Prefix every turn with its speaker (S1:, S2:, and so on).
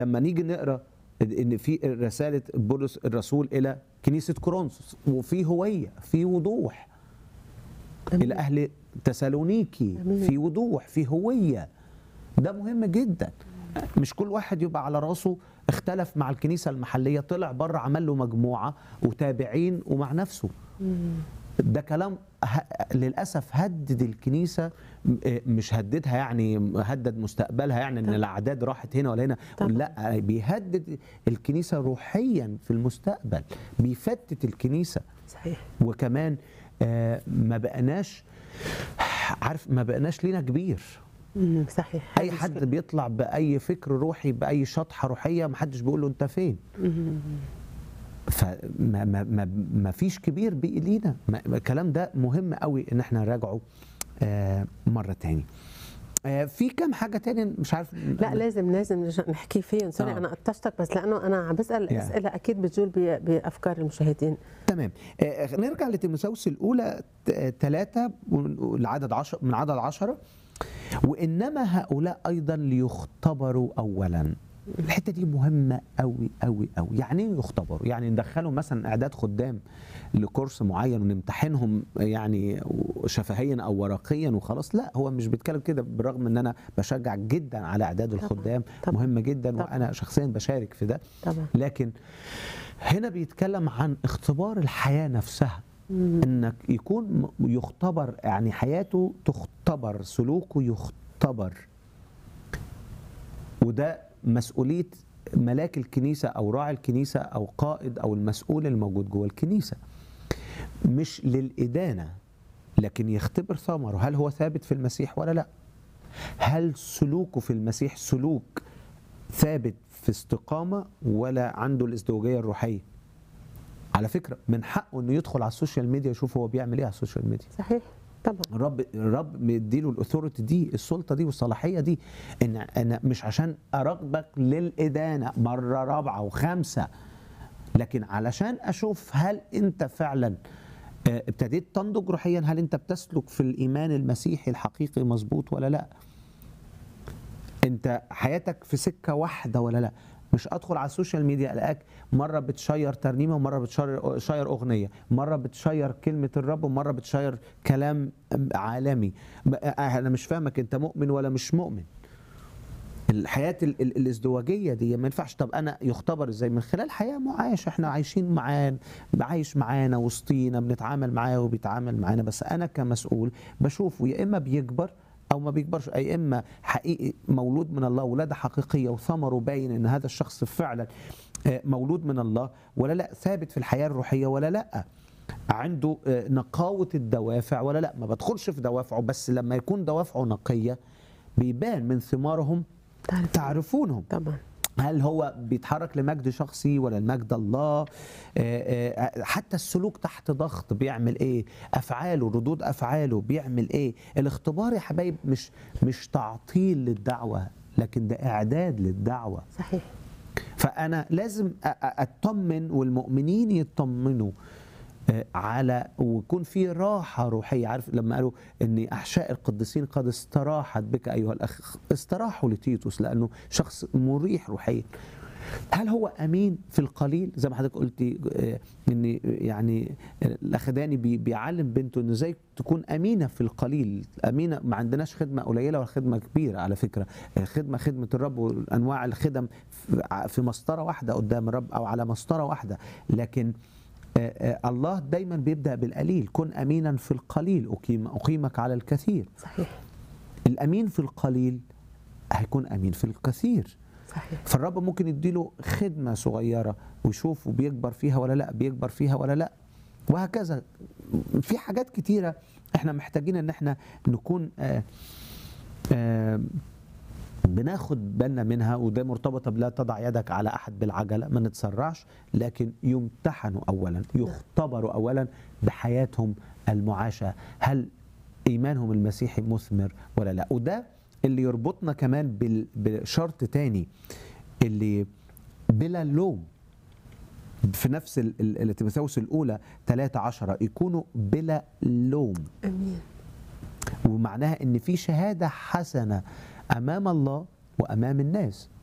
S1: لما نيجي نقرا ان في رساله بولس الرسول الى كنيسه كورنثوس وفي هويه في وضوح
S2: أمين.
S1: الى اهل تسالونيكي
S2: أمين.
S1: في وضوح في هويه ده مهم جدا مش كل واحد يبقى على راسه اختلف مع الكنيسه المحليه طلع بره عمل له مجموعه وتابعين ومع نفسه ده كلام ه... للاسف هدد الكنيسه م- آه، مش هددها يعني هدد مستقبلها يعني ان
S2: طبعا.
S1: الاعداد راحت هنا ولا هنا
S2: طبعا.
S1: لا بيهدد الكنيسه روحيا في المستقبل بيفتت الكنيسه
S2: صحيح
S1: وكمان آه، ما بقناش عارف ما بقناش لينا كبير
S2: مم، صحيح
S1: اي
S2: هذه
S1: حد
S2: مشكلة.
S1: بيطلع باي فكر روحي باي شطحه روحيه ما حدش بيقول له انت فين
S2: مم.
S1: فما ما ما ما فيش كبير بقي لينا ما- ما الكلام ده مهم قوي ان احنا نراجعه آه، مره تاني آه، في كام حاجه تاني مش عارف
S2: لا لازم لازم نرجع نحكي فيهم سوري
S1: آه.
S2: انا قطشتك بس لانه انا عم بسال
S1: يعني.
S2: اسئله اكيد بتجول ب- بافكار المشاهدين
S1: تمام آه، نرجع لتيموثاوس الاولى ثلاثة العدد عشر من عدد عشرة وانما هؤلاء ايضا ليختبروا اولا الحته دي مهمه قوي قوي قوي يعني ايه يختبروا يعني ندخلهم مثلا اعداد خدام لكورس معين ونمتحنهم يعني شفهيا او ورقيا وخلاص لا هو مش بيتكلم كده بالرغم ان انا بشجع جدا على اعداد
S2: طبعاً،
S1: الخدام
S2: طبعاً،
S1: مهمه جدا
S2: طبعاً.
S1: وانا شخصيا بشارك في ده
S2: طبعا
S1: لكن هنا بيتكلم عن اختبار الحياة نفسها انك يكون م- يختبر يعني حياته تختبر سلوكه يختبر وده مسؤولية ملاك الكنيسة أو راعي الكنيسة أو قائد أو المسؤول الموجود جوه الكنيسة مش للإدانة لكن يختبر ثمره هل هو ثابت في المسيح ولا لا هل سلوكه في المسيح سلوك ثابت في استقامة ولا عنده الازدواجية الروحية على فكرة من حقه انه يدخل على السوشيال ميديا يشوف هو بيعمل ايه على السوشيال ميديا
S2: صحيح طبعا
S1: الرب الرب مديله الاثوريتي دي السلطه دي والصلاحيه دي ان انا مش عشان ارغبك للادانه مره رابعه وخامسه لكن علشان اشوف هل انت فعلا آه، ابتديت تنضج روحيا هل انت بتسلك في الايمان المسيحي الحقيقي مظبوط ولا لا انت حياتك في سكه واحده ولا لا مش ادخل على السوشيال ميديا الاقيك مره بتشير ترنيمه ومره بتشير شير اغنيه مره بتشير كلمه الرب ومره بتشير كلام عالمي ب- انا مش فاهمك انت مؤمن ولا مش مؤمن الحياه ال- ال- الازدواجيه دي ما ينفعش طب انا يختبر ازاي من خلال حياه معايشه احنا عايشين معاه عايش معانا وسطينا بنتعامل معاه وبيتعامل معانا بس انا كمسؤول بشوفه يا اما بيكبر او ما بيكبرش اي اما حقيقي مولود من الله ولاده حقيقيه وثمره باين ان هذا الشخص فعلا آه، مولود من الله ولا لا ثابت في الحياه الروحيه ولا لا عنده آه، نقاوه الدوافع ولا لا ما بدخلش في دوافعه بس لما يكون دوافعه نقيه بيبان من ثمارهم
S2: تعرف
S1: تعرفونهم
S2: طبعا
S1: هل هو بيتحرك لمجد شخصي ولا لمجد الله آه، آه، حتى السلوك تحت ضغط بيعمل ايه افعاله ردود افعاله بيعمل ايه الاختبار يا حبايب مش مش تعطيل للدعوه لكن ده اعداد للدعوه
S2: صحيح
S1: فانا لازم أ- أ- اطمن والمؤمنين يطمنوا آه، على ويكون في راحه روحيه عارف لما قالوا ان احشاء القديسين قد استراحت بك ايها الاخ استراحوا لتيتوس لانه شخص مريح روحيا هل هو امين في القليل زي ما حضرتك قلتي آه، ان يعني الاخ داني بي- بيعلم بنته انه ازاي تكون امينه في القليل امينه ما عندناش خدمه قليله ولا خدمه كبيره على فكره آه، خدمه خدمه الرب وانواع الخدم في- ع- في مسطره واحده قدام الرب او على مسطره واحده لكن آه، آه، الله دايما بيبدا بالقليل كن امينا في القليل اقيم اقيمك على الكثير
S2: صحيح
S1: الامين في القليل هيكون امين في الكثير
S2: صحيح
S1: فالرب ممكن يديله خدمة صغيرة ويشوفه بيكبر فيها ولا لا بيكبر فيها ولا لا وهكذا في حاجات كتيرة احنا محتاجين ان احنا نكون آه آه بناخد بالنا منها وده مرتبطة بلا تضع يدك على أحد بالعجلة ما نتسرعش لكن يمتحنوا أولا يختبروا أولا بحياتهم المعاشة هل إيمانهم المسيحي مثمر ولا لا وده اللي يربطنا كمان بال- بشرط تاني اللي بلا لوم في نفس ال- ال- ال- تيموثاوس الأولى 13 يكونوا بلا لوم
S2: امين
S1: ومعناها ان في شهاده حسنه امام الله وامام الناس